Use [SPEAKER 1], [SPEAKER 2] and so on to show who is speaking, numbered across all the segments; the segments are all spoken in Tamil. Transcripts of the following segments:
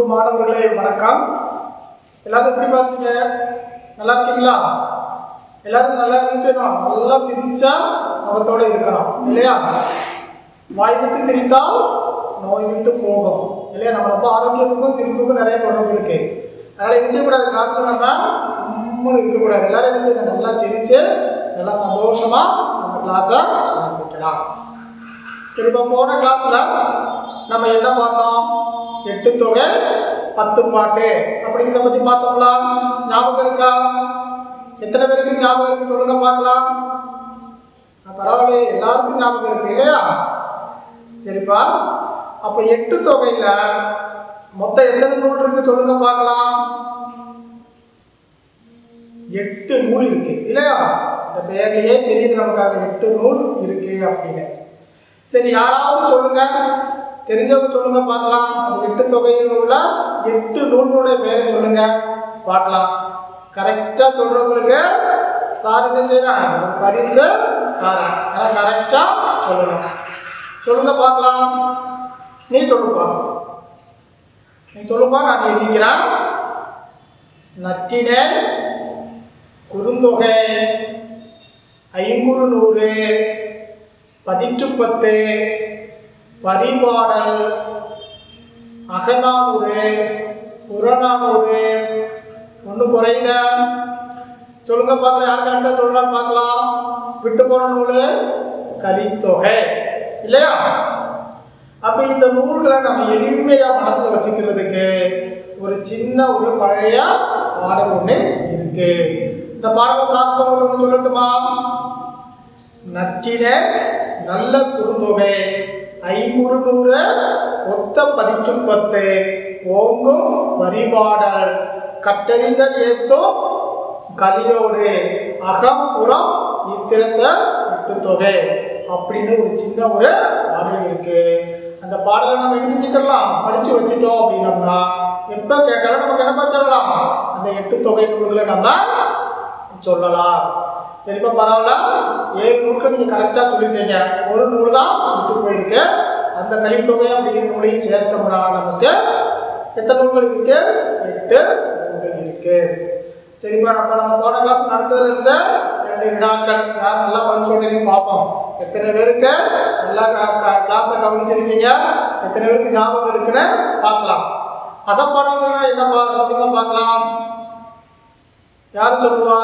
[SPEAKER 1] மாணவர்களே வணக்கம் எல்லாரும் எப்படி பார்த்தீங்க நல்லா இருக்கீங்களா எல்லாரும் நல்லா இருந்துச்சுணும் நல்லா சிரிச்சா முகத்தோட இருக்கணும் இல்லையா வாய் விட்டு சிரித்தால் நோய் விட்டு போகும் இல்லையா நம்ம ரொம்ப ஆரோக்கியத்துக்கும் சிரிப்புக்கும் நிறைய தொடர்பு இருக்கு அதனால என்ன செய்யக்கூடாது கிளாஸ்ல நம்ம உம்முன்னு இருக்கக்கூடாது எல்லாரும் என்ன செய்யணும் நல்லா சிரிச்சு நல்லா சந்தோஷமா நம்ம கிளாஸை ஆரம்பிக்கலாம் சரி இப்போ போன கிளாஸ்ல நம்ம என்ன பார்த்தோம் எட்டு தொகை பத்து பாட்டு அப்படிங்கிறத பத்தி பார்த்தோம்ல ஞாபகம் இருக்கா எத்தனை பேருக்கு ஞாபகம் இருக்கு சொல்லுங்க பார்க்கலாம் ஆ, பரவாயில்லையே எல்லாருக்கும் ஞாபகம் இருக்கு இல்லையா சரிப்பா அப்ப எட்டு தொகையில மொத்தம் எத்தனை நூல் இருக்கு சொல்லுங்க பார்க்கலாம் எட்டு நூல் இருக்கு இல்லையா இந்த பெயர்லயே தெரியுது நமக்கு அதுல எட்டு நூல் இருக்கு அப்படின்னு சரி யாராவது சொல்லுங்க தெரிஞ்சவங்க சொல்லுங்க பார்க்கலாம் அந்த எட்டு தொகையில் உள்ள எட்டு நூல்களுடைய பெயரை சொல்லுங்க பார்க்கலாம் கரெக்டா சொல்றவங்களுக்கு சார் என்ன செய்யறேன் ஒரு பரிசு தரேன் ஏன்னா கரெக்டா சொல்லணும் சொல்லுங்க பார்க்கலாம் நீ சொல்லுப்பா நீ சொல்லுப்பா நான் எண்ணிக்கிறேன் நற்றினை குறுந்தொகை ஐங்குறு நூறு பதிற்று பத்து பரிபாடல் அகநானூறு புறநானூறு ஒன்று குறைந்த சொல்லுங்க பார்க்கலாம் யார் கரெக்டாக சொல்றான்னு பார்க்கலாம் விட்டு போன நூல் கலித்தொகை இல்லையா அப்ப இந்த நூல்களை நம்ம எளிமையா மனசுல வச்சுக்கிறதுக்கு ஒரு சின்ன ஒரு பழைய பாடல் ஒண்ணு இருக்கு இந்த பாடலை சார்ந்தவங்க ஒன்று சொல்லட்டுமா நற்றின நல்ல குறுந்தொகை ஐங்குறு நூறு ஒத்த பதிற்றும் பத்து ஓங்கும் பரிபாடல் கட்டறிந்தல் ஏத்தோ கலியோடு அகம் புறம் இத்திரத்த எட்டு தொகை அப்படின்னு ஒரு சின்ன ஒரு பாடல் இருக்கு அந்த பாடலை நம்ம என்ன செஞ்சுக்கலாம் படிச்சு வச்சுட்டோம் அப்படின்னம்னா எப்ப கேட்டாலும் நமக்கு என்னப்பா சொல்லலாம் அந்த எட்டு தொகை நூல்களை நம்ம சொல்லலாம் சரிப்பா பரவாயில்ல ஏழு நூல்கள் நீங்க கரெக்டா சொல்லிட்டீங்க ஒரு நூல் தான் விட்டு போயிருக்கு அந்த கலித்தொகை அப்படிங்கிற நூலையும் சேர்த்தோம்னா நமக்கு எத்தனை நூல்கள் இருக்கு எட்டு நூல்கள் இருக்கு சரிப்பா நம்ம நம்ம போன கிளாஸ் நடத்ததுல இருந்த ரெண்டு வினாக்கள் யார் நல்லா பதில் சொல்றீங்கன்னு பார்ப்போம் எத்தனை பேருக்கு நல்லா கிளாஸை கவனிச்சிருக்கீங்க எத்தனை பேருக்கு ஞாபகம் இருக்குன்னு பார்க்கலாம் அகப்பாடல்னா என்னப்பா சொல்லுங்க பார்க்கலாம் யார் சொல்லுவா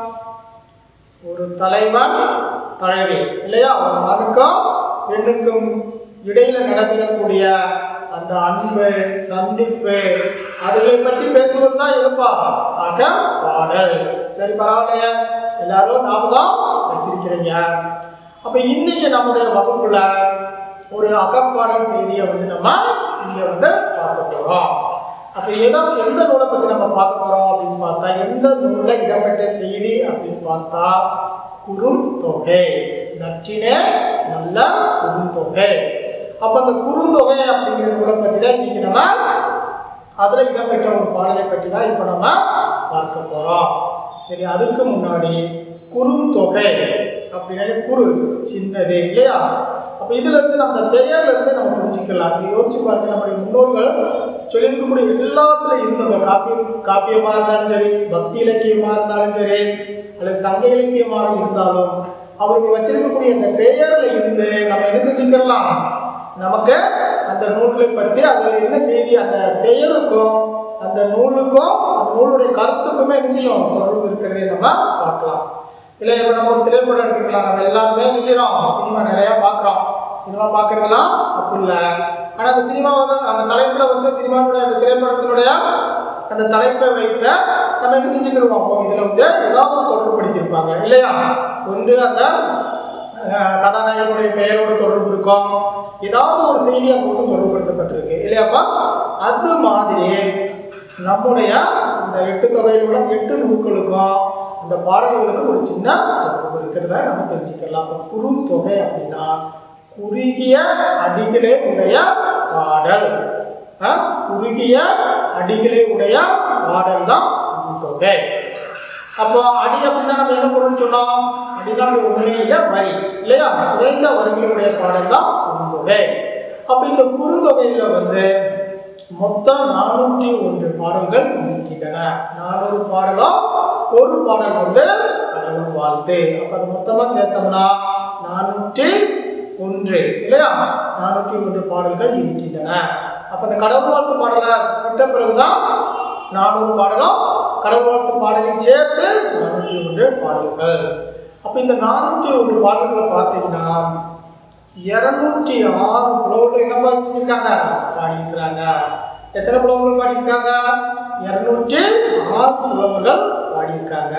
[SPEAKER 1] ஒரு தலைவன் தலைவி இல்லையா ஒரு ஆணுக்கும் பெண்ணுக்கும் இடையில நடைபெறக்கூடிய அந்த அன்பு சந்திப்பு அதுகளை பற்றி பேசுவது தான் எதுப்பா ஆக பாடல் சரி பரவாயில்லையா எல்லாரும் ஞாபகம் வச்சிருக்கிறீங்க அப்ப இன்னைக்கு நம்முடைய வகுப்புல ஒரு அகப்பாடல் செய்தியை வந்து நம்ம இங்க வந்து பார்க்க போறோம் அப்ப எதோ எந்த நூலை பத்தி நம்ம பார்க்க போறோம் அப்படின்னு பார்த்தா எந்த நூல்ல இடம்பெற்ற செய்தி அப்படின்னு பார்த்தா குறுந்தொகை நற்றினே நல்ல குறுந்தொகை அப்ப அந்த குறுந்தொகை அப்படிங்கிற நூலை பத்தி தான் இன்னைக்கு நம்ம அதுல இடம்பெற்ற ஒரு பாடலை பற்றி தான் இப்போ நம்ம பார்க்க போறோம் சரி அதுக்கு முன்னாடி குறுந்தொகை அப்படின்னாலே குறு சின்னது இல்லையா அப்ப இதுல இருந்து நம்ம அந்த பெயர்ல இருந்து நம்ம புரிஞ்சுக்கலாம் நீங்க யோசிச்சு பாருங்க நம்முடைய முன்னோர்கள் சொல்லியிருக்கக்கூடிய எல்லாத்துல இருந்தவங்க காப்பியம் காப்பியமா இருந்தாலும் சரி பக்தி இலக்கியமா இருந்தாலும் சரி அல்லது சங்க இலக்கியமாக இருந்தாலும் அவர்கள் வச்சிருக்கக்கூடிய அந்த பெயர்ல இருந்து நம்ம என்ன செஞ்சுக்கலாம் நமக்கு அந்த நூல்களை பற்றி அதில் என்ன செய்தி அந்த பெயருக்கும் அந்த நூலுக்கும் அந்த நூலுடைய கருத்துக்குமே என்ன செய்யும் தொடர்பு இருக்கிறதே நம்ம பார்க்கலாம் இல்லை இப்போ நம்ம ஒரு திரைப்படம் எடுத்துக்கலாம் நம்ம எல்லாருமே என்ன செய்கிறோம் சினிமா நிறையா பார்க்குறோம் சினிமா பார்க்குறதுலாம் தப்பு இல்லை ஆனால் அந்த சினிமாவை அந்த தலைப்பில் வச்ச சினிமாவுடைய அந்த திரைப்படத்தினுடைய அந்த தலைப்பை வைத்த நம்ம என்ன செஞ்சுக்கிடுவோம் இதில் வந்து ஏதாவது ஒரு தொடர்பு படுத்தியிருப்பாங்க இல்லையா ஒன்று அந்த அஹ், கதாநாயகனுடைய பெயரோடு தொடர்பு இருக்கும் ஏதாவது ஒரு செய்தி அங்கே வந்து தொடர்புபடுத்தப்பட்டிருக்கு இல்லையாப்பா அது மாதிரி நம்முடைய இந்த எட்டு தொகையில் உள்ள எட்டு நூல்களுக்கும் அந்த பாடல்களுக்கும் ஒரு சின்ன தொடர்பு இருக்கிறத நம்ம தெரிஞ்சுக்கலாம் அப்ப குறுந்தொகை அப்படின்னா குறுகிய அடிகளே உடைய பாடல் அஹ், குறுகிய அடிகளே உடைய பாடல் தான் குறுந்தொகை அப்போ அடி அப்படின்னா நம்ம என்ன பொருள் சொன்னோம் அடினா அப்படி ஒண்ணுமே இல்லை வரி இல்லையா குறைந்த வரிகளுடைய பாடல் தான் குறுந்தொகை அப்போ இந்த குறுந்தொகையில வந்து மொத்தம் நானூற்றி ஒன்று பாடல்கள் இருக்கின்றன நானூறு பாடலோ ஒரு பாடல் வந்து கடவுள் வாழ்த்து அப்ப அது மொத்தமா சேர்த்தோம்னா நானூற்றி ஒன்று இல்லையா நானூற்றி ஒன்று பாடல்கள் இருக்கின்றன அப்ப இந்த கடவுள் வாழ்த்து பாடலை விட்ட பிறகுதான் நானூறு பாடலும் கடவுள் வாழ்த்து பாடலையும் சேர்த்து நானூற்றி ஒன்று பாடல்கள் அப்ப இந்த நானூற்றி ஒன்று பாடல்களை பார்த்தீங்கன்னா இருநூற்றி ஆறு புலவர்கள் என்ன பாடிருக்காங்க பாடியிருக்கிறாங்க எத்தனை புலவர்கள் பாடியிருக்காங்க இருநூற்றி ஆறு புலவர்கள் பாடியிருக்காங்க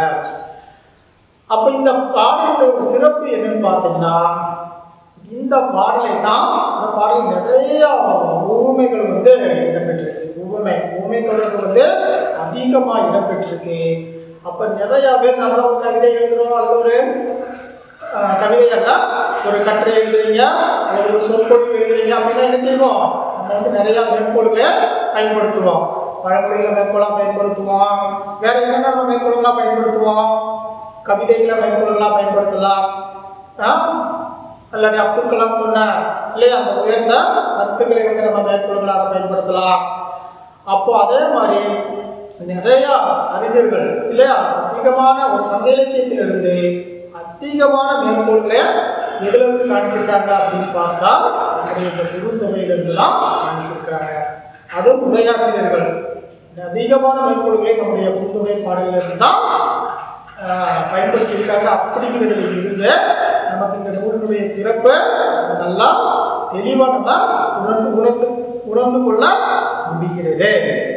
[SPEAKER 1] அப்ப இந்த பாடலுடைய ஒரு சிறப்பு என்னன்னு பார்த்தீங்கன்னா இந்த பாடலை தான் இந்த பாடல் நிறைய ஊமைகள் வந்து இடம்பெற்றிருக்கு ஊமை ஊமை தொடர்கள் வந்து அதிகமாக இடம்பெற்றிருக்கு அப்போ நிறைய பேர் நம்மள ஒரு கவிதை எழுதுறோம் அல்லது ஒரு ஆஹ், கவிதை அல்ல ஒரு கட்டுரை எழுதுறீங்க அல்லது ஒரு சொற்பொழிவு எழுதுறீங்க அப்படின்னா என்ன செய்வோம் நம்ம வந்து நிறைய மேற்கோள்களை பயன்படுத்துவோம் பழமொழிகளை மேற்கோளாக பயன்படுத்துவோம் வேற என்னென்ன நம்ம மேற்கோள்களாக பயன்படுத்துவோம் கவிதைகளை மேற்கோள்களாக பயன்படுத்தலாம் ஆ? அல்லாடி அப்துல் கலாம் சொன்னார் இல்லையா அந்த உயர்ந்த கருத்துக்களை வந்து நம்ம மேற்கோள்களாக பயன்படுத்தலாம் அப்போ அதே மாதிரி நிறைய அறிஞர்கள் இல்லையா அதிகமான ஒரு சங்க இலக்கியத்திலிருந்து அதிகமான மேற்கோள்களை எதுல இருந்து காணிச்சிருக்காங்க அப்படின்னு பார்த்தா நம்முடைய இந்த குறுந்தொகையிலிருந்து தான் காணிச்சிருக்கிறாங்க அதுவும் உரையாசிரியர்கள் அதிகமான மேற்கோள்களை நம்முடைய குறுந்தொகை பாடலிலிருந்து தான் ஆஹ் பயன்படுத்தி இருக்காங்க அப்படிங்கிறதுல இருந்து நமக்கு இந்த நூலினுடைய சிறப்பு நல்லா தெளிவாக நம்ம உணர்ந்து உணர்ந்து உணர்ந்து கொள்ள முடிகிறது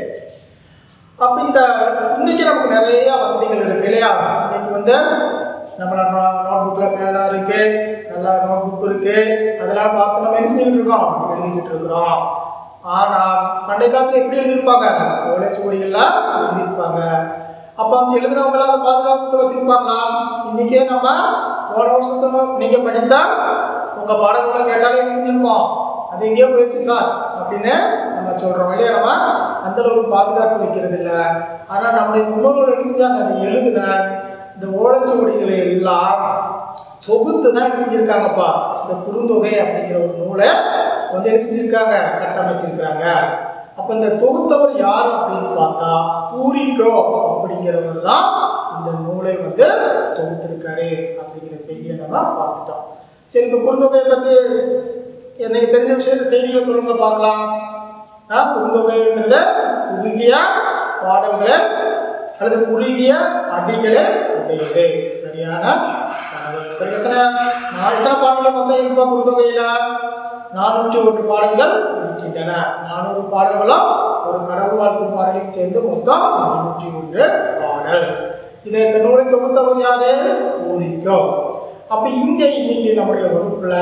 [SPEAKER 1] அப்ப இந்த இன்னைக்கு நமக்கு நிறைய வசதிகள் இருக்கு இல்லையா இன்னைக்கு வந்து நம்மளோட நோட் புக்கில் பேனா இருக்கு நல்லா நோட் புக் இருக்கு அதெல்லாம் பார்த்து நம்ம என்ன செஞ்சுட்டு இருக்கோம் எழுதிட்டு இருக்கிறோம் ஆனா பண்டைய காலத்துல எப்படி எழுதியிருப்பாங்க ஓலைச்சுவடிகள்ல எழுதியிருப்பாங்க அப்ப அங்க எழுதுனவங்களாம் அதை பாதுகாத்து வச்சிருப்பாங்களா இன்னைக்கே நம்ம போன வருஷத்துல நீங்க படித்தா உங்க பாடங்களை கேட்டாலே என்ன செஞ்சிருப்போம் அது எங்கேயோ போயிடுச்சு சார் அப்படின்னு நம்ம சொல்றோம் இல்லையா நம்ம அந்த அளவுக்கு பாதுகாத்து வைக்கிறது இல்லை ஆனா நம்முடைய முன்னோர்கள் என்ன செஞ்சாங்க அந்த எழுதுன இந்த ஓலைச்சுவடிகளை எல்லாம் தொகுத்து தான் என்ன செஞ்சிருக்காங்கப்பா இந்த குறுந்தொகை அப்படிங்கிற ஒரு நூலை வந்து என்ன செஞ்சிருக்காங்க கட்டமைச்சிருக்கிறாங்க அப்ப இந்த தொகுத்தவர் யார் அப்படின்னு பார்த்தா பூரிக்கோ அப்படிங்கிறவர் தான் இந்த நூலை வந்து தொகுத்திருக்காரு அப்படிங்கிற செய்தியை நம்ம பார்த்துட்டோம் சரி இப்போ குறுந்தொகையை பத்தி எனக்கு தெரிஞ்ச விஷயத்த செய்திகளை சொல்லுங்க பார்க்கலாம் ஆ, குறுந்தொகைங்கிறது குறுகிய பாடல்களை அல்லது குறுகிய அடிகளை உடையது சரியான தகவல். இப்ப எத்தனை நான் எத்தனை பாடல்கள் மொத்தம் இருப்பா குறுந்தொகையில நானூற்றி ஒன்று பாடல்கள் இருக்கின்றன நானூறு பாடல்களும் ஒரு கடவுள் வாழ்த்து பாடலையும் சேர்ந்து மொத்தம் நானூற்றி ஒன்று பாடல் இதை இந்த நூலை தொகுத்தவர் யாரு ஊரிக்கோ அப்ப இங்க இன்னைக்கு நம்முடைய வகுப்புல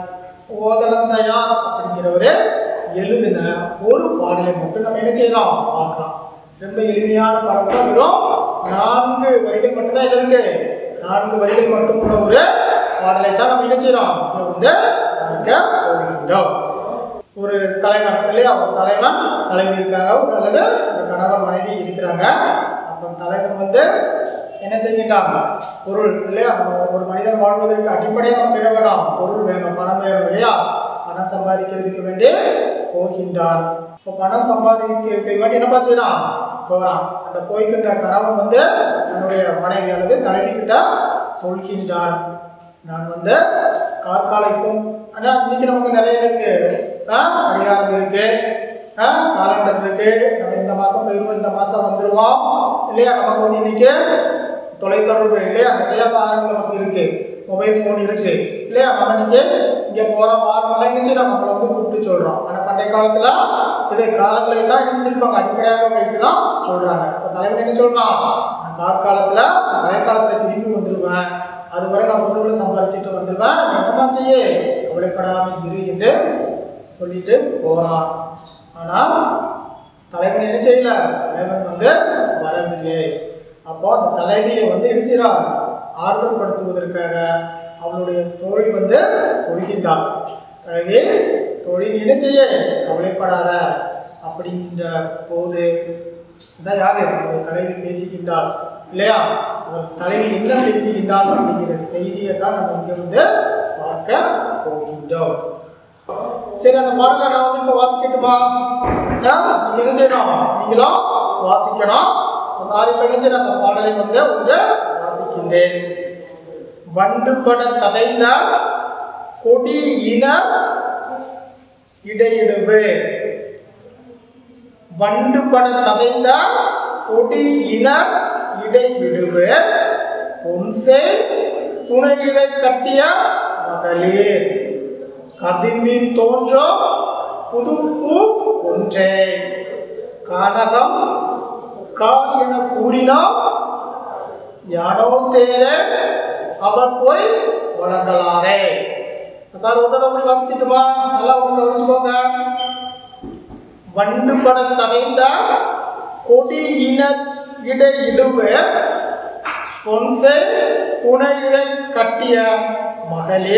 [SPEAKER 1] ஓதலந்தையார் அப்படிங்கிறவரு எழுதின ஒரு பாடலை மட்டும் நம்ம என்ன செய்யலாம் பார்க்கலாம் ரொம்ப எளிமையான பாடல் தான் வெறும் நான்கு வரிகள் மட்டும்தான் இதுல இருக்கு நான்கு வரிகள் மட்டும் உள்ள ஒரு பாடலை தான் நம்ம என்ன செய்யறோம் இங்க வந்து பார்க்க போகின்றோம் ஒரு தலைவன் இல்லையா ஒரு தலைவன் தலைவி இருக்காங்க ஒரு அல்லது ஒரு கணவன் மனைவி இருக்கிறாங்க அப்போ தலைவன் வந்து என்ன செய்கின்றான் பொருள் இல்லையா நம்ம ஒரு மனிதன் வாழ்வதற்கு அடிப்படையாக நமக்கு என்ன வேணும் பொருள் வேணும் பணம் வேணும் இல்லையா பணம் சம்பாதிக்கிறதுக்கு வேண்டி போகின்றான் இப்போ பணம் சம்பாதிக்கிறதுக்கு வேண்டி என்ன செய்யறான் போகிறான் அந்த போய்கின்ற கணவன் வந்து தன்னுடைய மனைவி அல்லது தலைவி கிட்ட சொல்கின்றான் நான் வந்து கார்காலைக்கும் ஆனால் இன்னைக்கு நமக்கு நிறைய இருக்கு ஆ, கடிகாரம் இருக்கு ஆ, காலண்டர் இருக்கு நம்ம இந்த மாசம் போயிருவோம் இந்த மாசம் வந்துருவோம் இல்லையா நமக்கு வந்து இன்னைக்கு தொலைத்தொடர்பு இல்லையா நிறைய சாதனங்கள் நமக்கு இருக்கு மொபைல் ஃபோன் இருக்கு இல்லையா நம்ம இன்னைக்கு இங்க போறோம் வாரமெல்லாம் இருந்துச்சு நம்ம நம்மளை வந்து கூப்பிட்டு சொல்றோம் ஆனா பண்டைய காலத்துல இது காலங்களை தான் என்ன செஞ்சிருப்பாங்க அடிப்படையாக வைத்து தான் சொல்றாங்க அப்ப தலைவன் என்ன சொல்றான் நான் கார்காலத்துல மழைக்காலத்துல திரும்பி வந்துருவேன் அதுவரை நான் பொருள்களை சம்பாதிச்சுட்டு வந்துடுவேன் நீ என்னதான் செய்ய கவலைப்படாம இரு என்று சொல்லிட்டு போறான் ஆனா தலைவன் என்ன செய்யல தலைவன் வந்து வரவில்லை அப்போ அந்த தலைவியை வந்து என்ன செய்றான் ஆர்வப்படுத்துவதற்காக அவளுடைய தோழி வந்து சொல்கின்றான் தலைவி தோழி நீ என்ன செய்ய கவலைப்படாத அப்படிங்கிற போது அதான் யாரு நம்முடைய தலைவி பேசுகின்றாள் இல்லையா அவர் தலைவி என்ன பேசுகின்றாள் அப்படிங்கிற செய்தியை தான் நம்ம இங்க வந்து பார்க்க போகின்றோம் சரி அந்த பாடலை நான் வந்து இப்போ வாசிக்கட்டுமா ஆ, நீங்க என்ன செய்யணும் நீங்களும் வாசிக்கணும் சாரி இப்போ என்ன செய்யணும் அந்த பாடலை வந்து ஒன்று வாசிக்கின்றேன் வண்டு பட ததைந்த கொடி இன இடையிடுவு வண்டு பட ததைந்த கொடி இன இடைவிடுவு பொன்சே துணையிடை கட்டிய மகளிர் கதிர்மீன் தோன்றும் புதுப்பூ ஒன்றே கானகம் கார் என கூறினோம் யானோ தேர அவர் போய் வழங்கலாரே சார் ஒரு தடவை போய் வாசிக்கட்டுமா நல்லா ஒன்று கவனிச்சுக்கோங்க வண்டு பட தவைந்த கொடி இன இடை இடுவு பொன்சை புனையிழை கட்டிய மகளே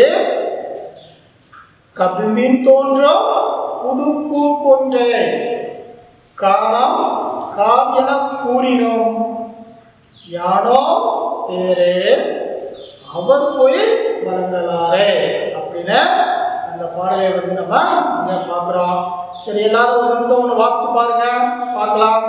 [SPEAKER 1] கதுமின் தோன்றும் புதுப்பூ கொன்றே காலம் கார் என கூறினோம் யானோ தேரே அவர் போய் வழங்கலாரே அப்படின்னு அந்த பாடலை வந்து நம்ம இங்க பார்க்குறோம் சரி எல்லாரும் ஒரு நிமிஷம் ஒன்று வாசிச்சு பாருங்க பார்க்கலாம்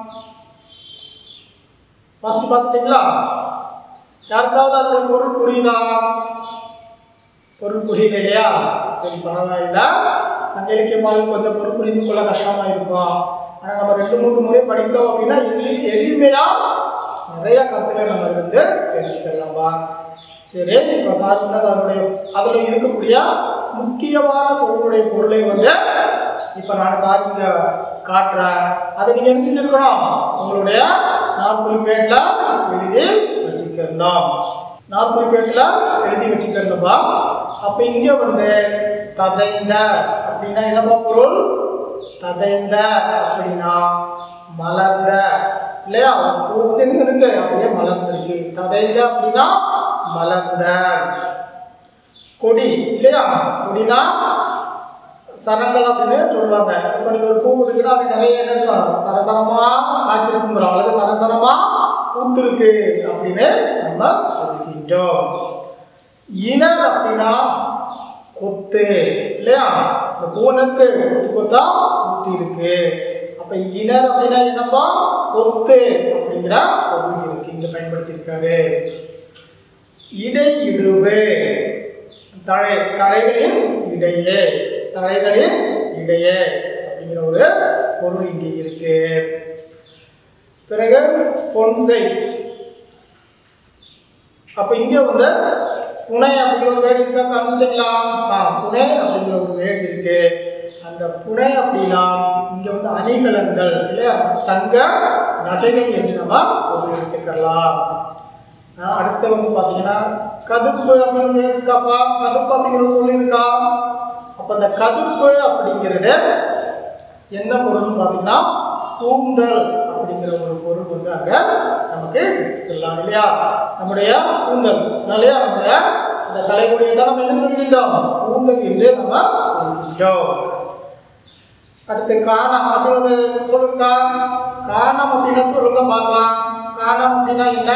[SPEAKER 1] வாசிச்சு பார்த்துட்டீங்களா யாருக்காவது அதோட பொருள் புரியுதா பொருள் புரியல இல்லையா சரி பரவாயில்ல சங்க இலக்கியமாலும் கொஞ்சம் பொருள் புரிந்து கொள்ள கஷ்டமா இருக்கும் ஆனால் நம்ம ரெண்டு மூணு முறை படித்தோம் அப்படின்னா எளி எளிமையா நிறைய கருத்துக்களை நம்ம அதுல இருந்து தெரிஞ்சுக்கலாம்பா சரி இப்போ சார் வந்து அதனுடைய அதில் இருக்கக்கூடிய முக்கியமான சொல்லுடைய பொருளை வந்து இப்போ நான் சார் இங்கே காட்டுறேன் அதை நீங்கள் என்ன செஞ்சுருக்கணும் உங்களுடைய நான் குறிப்பேட்டில் எழுதி வச்சுக்கணும் நான் குறிப்பேட்டில் எழுதி வச்சுக்கணும்பா அப்போ இங்கே வந்து ததைந்த அப்படின்னா என்னப்பா பொருள் ததைந்த அப்படின்னா மலர்ந்த இல்லையா ஒரு பூ வந்து என்ன இருக்கு அப்படியே மலர்ந்திருக்கு ததைந்த அப்படின்னா மலர்ந்த கொடி இல்லையா கொடினா சரங்கள் அப்படின்னு சொல்லுவாங்க இப்போ நீங்கள் ஒரு பூ இருக்குன்னா அது நிறைய என்ன இருக்கும் சரசரமாக காய்ச்சிருக்குங்கிறோம் அல்லது சரசரமாக பூத்திருக்கு அப்படின்னு நம்ம சொல்கின்றோம் இனர் அப்படின்னா கொத்து இல்லையா இந்த பூனருக்கு கொத்து கொத்தா ஊத்தி இருக்கு அப்ப இனர் அப்படின்னா என்னப்பா கொத்து அப்படிங்கிற பொருள் இருக்கு இங்க பயன்படுத்தியிருக்காரு இடையிடுவு தலை தலைகளின் இடையே தலைகளின் இடையே அப்படிங்கிற ஒரு பொருள் இங்கே இருக்கு பிறகு பொன்சை அப்ப இங்க வந்து புனை அப்படிங்கிற ஒரு வேர்டு இருக்கா காமிச்சிட்டீங்களா ஆ புனை அப்படிங்கிற ஒரு வேர்டு இருக்கு அந்த புனை அப்படின்னா இங்க வந்து அணிகலன்கள் இல்லையா தங்க நகைகள் என்று நம்ம பொருள் எடுத்துக்கலாம் ஆ, அடுத்து வந்து பாத்தீங்கன்னா கதுப்பு அப்படின்னு ஒரு வேர்டு இருக்காப்பா கதுப்பு அப்படிங்கிற ஒரு சொல்லி இருக்கா அப்ப அந்த கதுப்பு அப்படிங்கிறது என்ன பொருள்னு பார்த்தீங்கன்னா கூந்தல் அப்படிங்கிற ஒரு பொருள் வந்து அங்க நமக்கு எடுத்துக்கலாம் இல்லையா நம்முடைய கூந்தல் இல்லையா நம்முடைய அந்த தலைமுடியை தான் நம்ம என்ன சொல்கின்றோம் கூந்தல் என்று நம்ம சொல்கின்றோம் அடுத்து காணம் அப்படின்னு ஒரு சொல்லுங்க காணம் அப்படின்னா சொல்லுங்க பார்க்கலாம் காணம் அப்படின்னா என்ன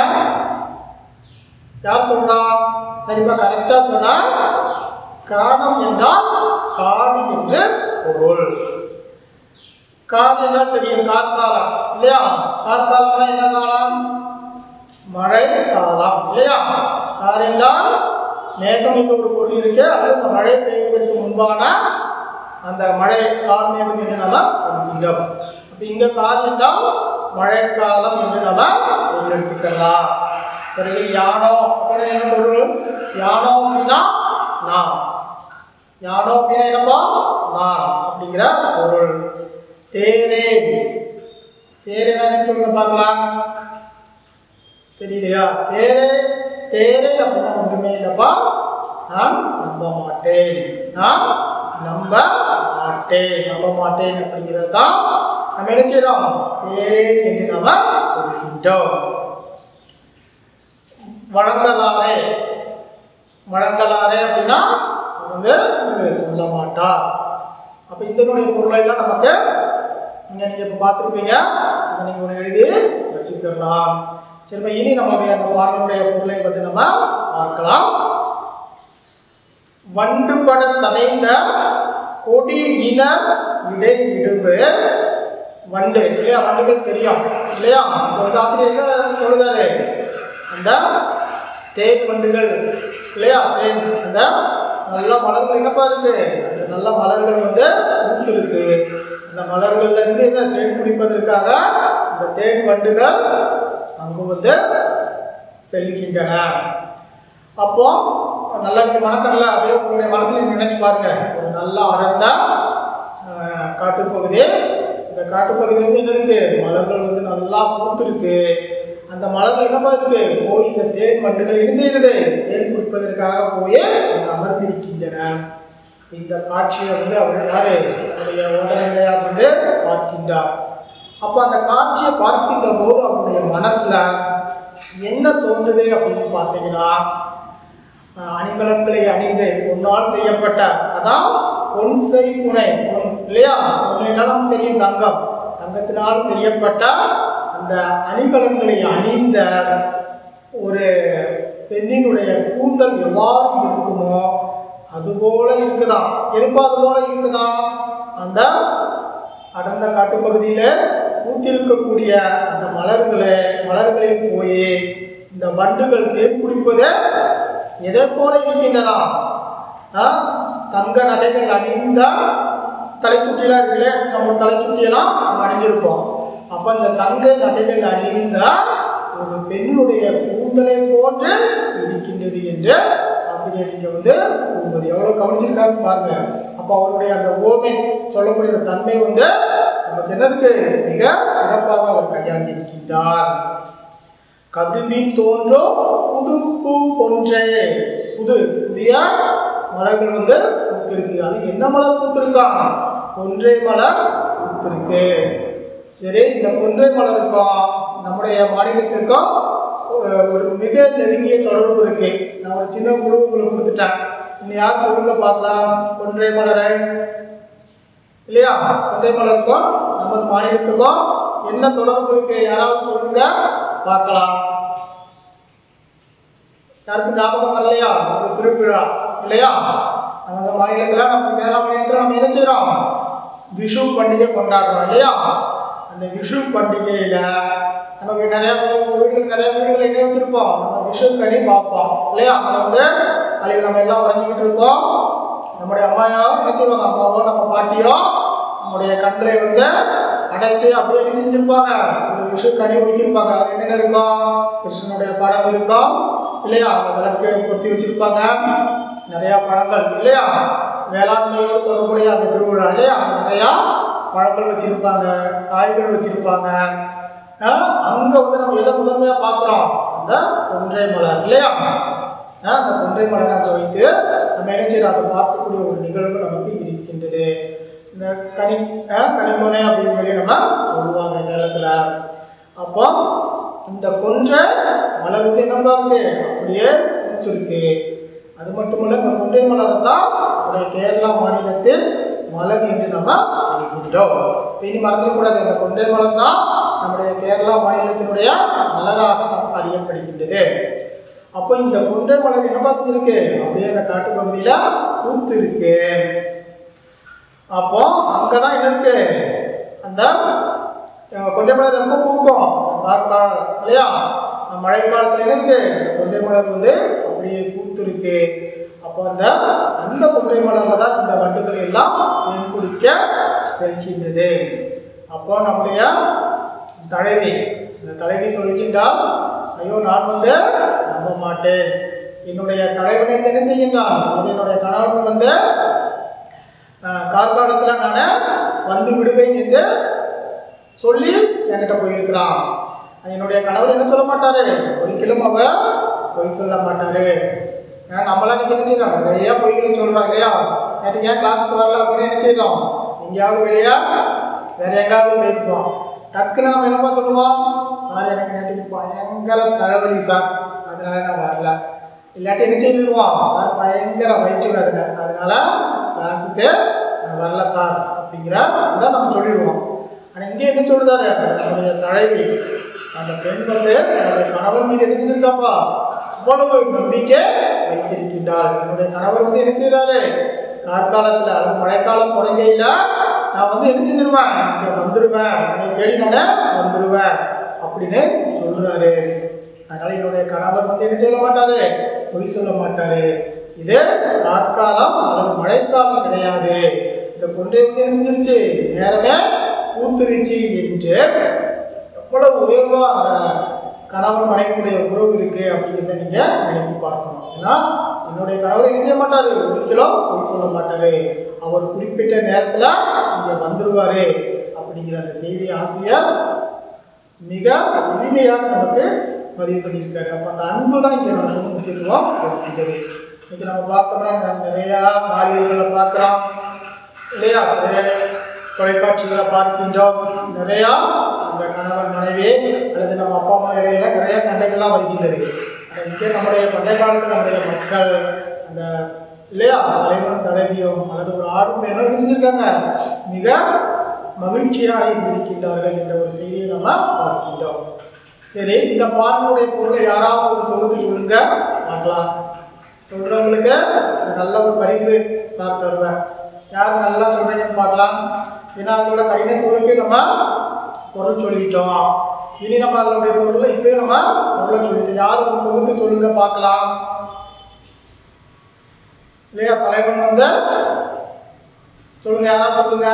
[SPEAKER 1] யார் சொல்றா சரிப்பா கரெக்டா சொன்னா காணம் என்றால் காடு என்று பொருள் கார் என்றால் தெரியும் கார்காலம் இல்லையா கார்காலம்னா என்ன காலம் மழை காலம் இல்லையா கார் என்றால் மேகம் என்று ஒரு பொருள் இருக்கு அல்லது இந்த மழை பெய்வதற்கு முன்பான அந்த மழை கார் மேகம் என்று நம்ம சொல்கின்றோம் அப்ப இங்க கார் என்றால் மழைக்காலம் என்று நம்ம பொருள் எடுத்துக்கலாம் பிறகு யானோ அப்படின்னா என்ன பொருள் யானோ அப்படின்னா நான் யானோ அப்படின்னா என்னப்பா நான் அப்படிங்கிற பொருள் தேரே தேர் என்னன்னு சொல்லுங்க பார்க்கலாம் தெரியலையா தேரே தேரே அப்படின்னா ஒன்றுமே இல்லைப்பா நான் நம்ப மாட்டேன் நான் நம்ப மாட்டேன் நம்ப மாட்டேன் அப்படிங்கிறது தான் நம்ம என்ன செய்யறோம் தேரே என்று நாம சொல்கின்றோம் வழங்கலாரே வழங்கலாரே அப்படின்னா அவன் வந்து இது சொல்ல மாட்டார் அப்போ இதனுடைய பொருளை எல்லாம் நமக்கு இங்கே நீங்கள் இப்போ பார்த்துருப்பீங்க அதை நீங்கள் ஒன்று எழுதி வச்சுக்கலாம் சரி இப்ப இனி நம்மளுடைய அந்த பாடலுடைய பொருளை வந்து நம்ம பார்க்கலாம் வண்டு பட ததைந்த கொடி இன இடை விடுவு வண்டு இல்லையா வண்டுகள் தெரியும் இல்லையா இப்போ வந்து ஆசிரியர்கள் சொல்லுதாரு அந்த தேன் வண்டுகள் இல்லையா தேன் அந்த நல்ல மலர்கள் என்னப்பா இருக்கு அந்த நல்ல மலர்கள் வந்து பூத்து இருக்கு அந்த மலர்கள்ல இருந்து என்ன தேன் குடிப்பதற்காக இந்த தேன் வண்டுகள் அங்கு வந்து செல்கின்றன அப்போ நல்லா நீங்க மணக்கடல அப்படியே உங்களுடைய மனசுல நீங்க நினைச்சு பாருங்க ஒரு நல்ல அடர்ந்த ஆஹ், காட்டுப்பகுதி இந்த காட்டுப்பகுதியில வந்து என்ன இருக்கு மலர்கள் வந்து நல்லா பூத்திருக்கு அந்த மலர்கள் என்னப்பா இருக்கு போய் இந்த தேன் வண்டுகள் என்ன செய்யறது தேன் குடிப்பதற்காக போய் அங்க அமர்ந்திருக்கின்றன இந்த காட்சியை வந்து அவர் யாரு அவருடைய ஓதனையார் வந்து பார்க்கின்றார் அப்போ அந்த காட்சியை பார்க்கின்ற போது அவருடைய மனசுல என்ன தோன்றுது அப்படின்னு பார்த்தீங்கன்னா அஹ், அணிகலன்களை அணிந்து பொன்னால் செய்யப்பட்ட அதான் பொன் செய் புனை பொன் இல்லையா பொன்னைனால் நமக்கு தெரியும் தங்கம் தங்கத்தினால் செய்யப்பட்ட அந்த அணிகலன்களை அணிந்த ஒரு பெண்ணினுடைய கூந்தல் எவ்வாறு இருக்குமோ அதுபோல இருக்குதா எதுப்பா அது போல இருக்குதா அந்த அடர்ந்த காட்டுப்பகுதியில் பூத்திருக்கக்கூடிய அந்த மலர்களை மலர்களில் போய் இந்த வண்டுகள் தேன் குடிப்பது எதை போல இருக்கின்றதா ஆ? தங்க நகைகள் அணிந்த தலைச்சுட்டியெல்லாம் இருக்குல்ல நம்ம தலைச்சுட்டியெல்லாம் நம்ம அணிஞ்சிருப்போம் அப்போ அந்த தங்க நகைகள் அணிந்த ஒரு பெண்ணுடைய கூந்தலை போன்று இருக்கின்றது என்று ஆசிரியர் இங்கே வந்து கூறுவது எவ்வளோ கவனிச்சிருக்காரு பாருங்க அப்போ அவருடைய அந்த ஓமை சொல்லக்கூடிய அந்த தன்மை வந்து நமக்கு என்ன இருக்கு மிக சிறப்பாக அவர் கையாண்டிருக்கின்றார் கதுமின் தோன்றும் புது பூ ஒன்றே புது புதிய மலர்கள் வந்து பூத்திருக்கு அது என்ன மலர் பூத்திருக்கான் கொன்றை மலர் பூத்திருக்கு சரி இந்த கொன்றை மலருக்கும் நம்முடைய மாநிலத்திற்கும் அஹ், ஒரு மிக நெருங்கிய தொடர்பு இருக்கு நான் ஒரு சின்ன குழு உங்களுக்கு கொடுத்துட்டேன் இன்னும் யார் சொல்லுங்க பார்க்கலாம் கொன்றை மலரை இல்லையா கொன்றை மலருக்கும் நமது மாநிலத்துக்கும் என்ன தொடர்பு இருக்கு யாராவது சொல்லுங்க பார்க்கலாம் யாருக்கும் ஞாபகம் வரலையா ஒரு திருவிழா இல்லையா நமது மாநிலத்தில் நம்ம கேரளா மாநிலத்தில் நம்ம என்ன செய்கிறோம் விஷு பண்டிகை கொண்டாடுறோம் இல்லையா அந்த விஷு பண்டிகையில் நமக்கு நிறைய வீடுகள் நிறைய வீடுகள் என்ன வச்சுருப்போம் நம்ம விஷு கனி பார்ப்போம் இல்லையா நம்ம வந்து அதில் நம்ம எல்லாம் உறங்கிக்கிட்டு இருப்போம் நம்முடைய அம்மாயோ என்ன செய்வாங்க அம்மாவோ நம்ம பாட்டியோ நம்முடைய கண்களை வந்து அடைச்சு அப்படியே என்ன செஞ்சிருப்பாங்க ஒரு விஷு கனி ஒதுக்கியிருப்பாங்க அதுல என்னென்ன இருக்கும் கிருஷ்ணனுடைய படம் இருக்கும் இல்லையா அந்த விளக்கு பொருத்தி வச்சிருப்பாங்க நிறைய பழங்கள் இல்லையா வேளாண்மையோடு தொடர்புடைய அந்த திருவிழா இல்லையா அங்க நிறையா பழங்கள் வச்சிருப்பாங்க காய்கள் வச்சிருப்பாங்க ஆஹ் அங்க வந்து நம்ம எதை முதன்மையா பார்க்குறோம் அந்த கொன்றை மலர் இல்லையா ஆஹ் அந்த கொன்றை மலரை அங்கே வைத்து நம்ம என்ன செய்யறோம் அதை பார்க்கக்கூடிய ஒரு நிகழ்வு நமக்கு இருக்கின்றது இந்த கனி ஆஹ் கனிமுனை அப்படின்னு சொல்லி நம்ம சொல்லுவாங்க கேரளத்தில் அப்போ இந்த கொன்றை மலர் வந்து என்னப்பா இருக்கு அப்படியே பூத்திருக்கு அது மட்டுமல்ல இந்த கொன்றை மலரை தான் நம்முடைய கேரளா மாநிலத்தில் மலர் என்று நம்ம சொல்கின்றோம் இப்ப இனி மறந்துடக்கூடாது இந்த கொன்றை மலர் தான் நம்முடைய கேரளா மாநிலத்தினுடைய மலராக நாம் அறியப்படுகின்றது அப்போ இந்த கொன்றை மலர் என்னப்பா செஞ்சிருக்கு அப்படியே அந்த காட்டுப்பகுதியில பூத்து இருக்கு அப்போ அங்கதான் என்ன இருக்கு அந்த அஹ், கொண்டை மலர் ரொம்ப பூக்கும் காற்காலம் இல்லையா அந்த மழை காலத்துல என்ன இருக்கு கொண்டை மலர் வந்து அப்படியே பூத்து இருக்கு அப்போ அந்த அந்த கொண்டை மலர்ல தான் இந்த வண்டுகள் எல்லாம் தேன் குடிக்க செல்கின்றது அப்போ நம்முடைய தலைவி இந்த தலைவி சொல்கின்றால் ஐயோ நான் வந்து நம்ப மாட்டேன் என்னுடைய தலைவன் வந்து என்ன செய்கின்றான் அது என்னுடைய கணவன் வந்து கார்காலத்தில் நான் வந்து விடுவேன் என்று சொல்லி என்கிட்ட போயிருக்கிறான் என்னுடைய கணவர் என்ன சொல்ல மாட்டாரு ஒரிக்கலும் அவ பொய் சொல்ல மாட்டாரு ஏன்னா நம்மளாம் இன்னைக்கு என்ன செய்யறோம் நிறைய பொய்களை சொல்றோம் இல்லையா நேற்று ஏன் கிளாஸுக்கு வரல அப்படின்னு என்ன செய்யறோம் எங்கேயாவது வெளியா வேற எங்காவது போயிருப்போம் டக்குன்னு நம்ம என்னப்பா சொல்லுவோம் சார் எனக்கு நேற்றுக்கு பயங்கர தலைவலி சார் அதனால நான் வரல இல்லாட்டி என்ன செய்திருவோம் சார் பயங்கர வயிற்று வேதனை அதனால கிளாஸுக்கு நான் வரல சார் அப்படிங்கிற இதை நம்ம சொல்லிடுவோம் ஆனால் இங்கே என்ன சொல்லுதாரு நம்முடைய தலைவி அந்த பெண் வந்து என்னுடைய கணவன் மீது என்ன செஞ்சிருக்காப்பா அவ்வளவு நம்பிக்கை வைத்திருக்கின்றாள் என்னுடைய கணவர் வந்து என்ன செய்கிறாரு கார்காலத்தில் அல்லது மழைக்காலம் தொடங்கையில் நான் வந்து என்ன செஞ்சிருவேன் இங்கே வந்துடுவேன் உன்னை தேடி நான் வந்துடுவேன் அப்படின்னு சொல்றாரு அதனால என்னுடைய கணவர் வந்து என்ன செய்ய மாட்டாரு பொய் சொல்ல மாட்டாரு இது கார்காலம் அல்லது மழைக்காலம் கிடையாது இந்த கொன்றை வந்து என்ன செஞ்சிருச்சு நேரமே பூத்துருச்சு என்று எவ்வளவு உயர்வா அந்த கணவன் மனைவியுடைய உறவு இருக்கு அப்படிங்கிறத நீங்க நினைத்து பார்க்கணும் ஏன்னா என்னுடைய கணவர் என்ன செய்ய மாட்டாரு ஒரு கிலோ பொய் சொல்ல மாட்டாரு அவர் குறிப்பிட்ட நேரத்துல இங்க வந்துருவாரு அப்படிங்கிற அந்த செய்தி ஆசிரியர் மிக எளிமையாக நமக்கு பதிவு பண்ணியிருக்காரு அப்போ அந்த அன்பு தான் இங்கே நமக்கு வந்து முக்கியத்துவம் இருக்கின்றது இன்னைக்கு நம்ம பார்த்தோம்னா நம்ம நிறையா நாளிதழ்களை பார்க்குறோம் இல்லையா நிறைய தொலைக்காட்சிகளை பார்க்கின்றோம் நிறையா அந்த கணவன் மனைவி அல்லது நம்ம அப்பா அம்மா இடையில நிறைய சண்டைகள்லாம் வருகின்றது ஆனா இங்கே நம்முடைய பண்டைய காலத்தில் நம்முடைய மக்கள் அந்த இல்லையா தலைவனும் தலைவியும் அல்லது ஒரு ஆடும் என்ன செஞ்சிருக்காங்க மிக மகிழ்ச்சியாக இருந்திருக்கின்றார்கள் என்ற ஒரு செய்தியை நம்ம பார்க்கின்றோம் சரி இந்த பாடலுடைய பொருளை யாராவது ஒரு தொகுத்து சொல்லுங்க பார்க்கலாம் சொல்றவங்களுக்கு ஒரு நல்ல ஒரு பரிசு சார் தருவேன் யார் நல்லா சொல்றீங்கன்னு பார்க்கலாம் ஏன்னா அதோட கடின சொல்லுக்கு நம்ம பொருள் சொல்லிட்டோம் இனி நம்ம அதனுடைய பொருளை இப்போயே நம்ம பொருளை சொல்லிட்டோம் யார் ஒரு தொகுத்து சொல்லுங்க பார்க்கலாம் இல்லையா தலைவன் வந்து சொல்லுங்க யாராவது சொல்லுங்க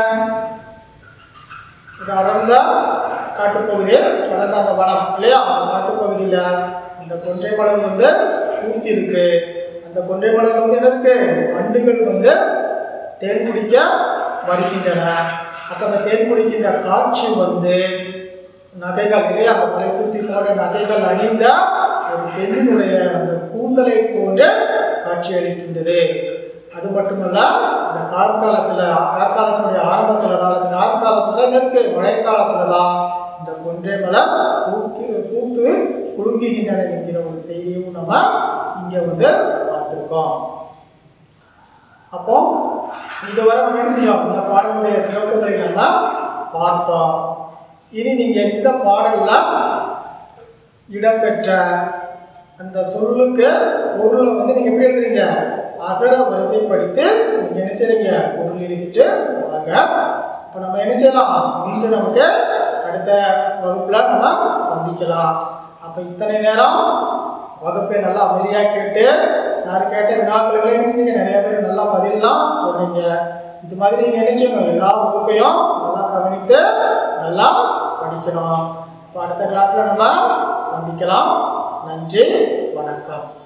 [SPEAKER 1] இது அடர்ந்த காட்டுப்பகுதி அடர்ந்த அந்த வனம் இல்லையா அந்த காட்டுப்பகுதியில் அந்த கொன்றை மலர் வந்து பூத்தி இருக்கு அந்த கொன்றை மலர் வந்து என்ன இருக்கு வண்டுகள் வந்து தேன் குடிக்க வருகின்றன அப்போ அந்த தேன் குடிக்கின்ற காட்சி வந்து நகைகள் இல்லையா அந்த தலை சுற்றி போன்ற நகைகள் அணிந்த ஒரு பெண்ணினுடைய அந்த கூந்தலை போன்று காட்சி அளிக்கின்றது அது மட்டுமல்ல இந்த கார்காலத்தில் கார்காலத்தினுடைய ஆரம்பத்தில் தான் அல்லது கார்காலத்தில் என்ன இருக்கு மழைக்காலத்தில் தான் இந்த கொன்றை மலர் பூக்கு பூத்து குலுங்குகின்றன என்கிற ஒரு செய்தியும் நம்ம இங்கே வந்து பார்த்துருக்கோம் அப்போ இதுவரை நம்ம என்ன செய்யும் இந்த பாடலுடைய சிறப்புகளை நம்ம பார்த்தோம் இனி நீங்கள் எந்த பாடலில் இடம்பெற்ற அந்த சொல்லுக்கு பொருளை வந்து நீங்கள் எப்படி எழுதுறீங்க அகர வரிசைப்படுத்தி நீங்கள் என்ன செய்றீங்க பொருள் எழுதிட்டு வாங்க இப்போ நம்ம என்ன செய்யலாம் மீண்டும் நமக்கு அடுத்த வகுப்பில் நம்ம சந்திக்கலாம் அப்போ இத்தனை நேரம் வகுப்பை நல்லா அமைதியாக கேட்டு சார் கேட்ட வினாக்களுக்கு என்ன செஞ்சீங்க நிறைய பேர் நல்லா பதிலாம் சொன்னீங்க இது மாதிரி நீங்கள் என்ன செய்யணும் எல்லா வகுப்பையும் நல்லா கவனித்து நல்லா படிக்கணும் இப்போ அடுத்த கிளாஸில் நம்ம சந்திக்கலாம் நன்றி வணக்கம்